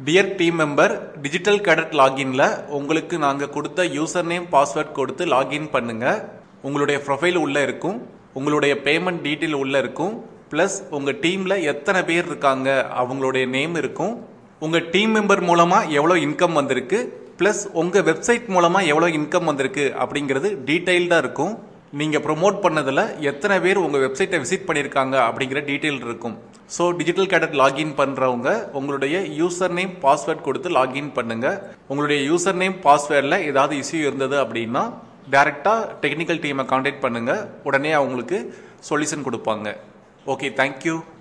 dear team member digital cadet லாகின்ல உங்களுக்கு நாங்கள் கொடுத்த யூசர் நேம் பாஸ்வேர்ட் கொடுத்து லாகின் பண்ணுங்க உங்களுடைய ப்ரொஃபைல் உள்ள இருக்கும் உங்களுடைய பேமெண்ட் டீட்டெயில் உள்ள இருக்கும் ப்ளஸ் உங்கள் டீமில் எத்தனை பேர் இருக்காங்க அவங்களுடைய நேம் இருக்கும் உங்கள் டீம் மெம்பர் மூலமாக எவ்வளோ இன்கம் வந்திருக்கு ப்ளஸ் உங்கள் வெப்சைட் மூலமாக எவ்வளோ இன்கம் வந்திருக்கு அப்படிங்கிறது டீட்டெயில்டாக இருக்கும் நீங்கள் ப்ரொமோட் பண்ணதில் எத்தனை பேர் உங்கள் வெப்சைட்டை விசிட் பண்ணியிருக்காங்க அப்படிங்கிற டீட்டெயில் இருக்கும் ஸோ டிஜிட்டல் கேடட் லாகின் பண்ணுறவங்க உங்களுடைய யூசர் நேம் பாஸ்வேர்ட் கொடுத்து லாகின் பண்ணுங்க உங்களுடைய யூசர் நேம் பாஸ்வேர்டில் ஏதாவது இஷ்யூ இருந்தது அப்படின்னா டேரெக்டாக டெக்னிக்கல் டீமை காண்டாக்ட் பண்ணுங்க உடனே அவங்களுக்கு சொல்யூஷன் கொடுப்பாங்க ஓகே தேங்க்யூ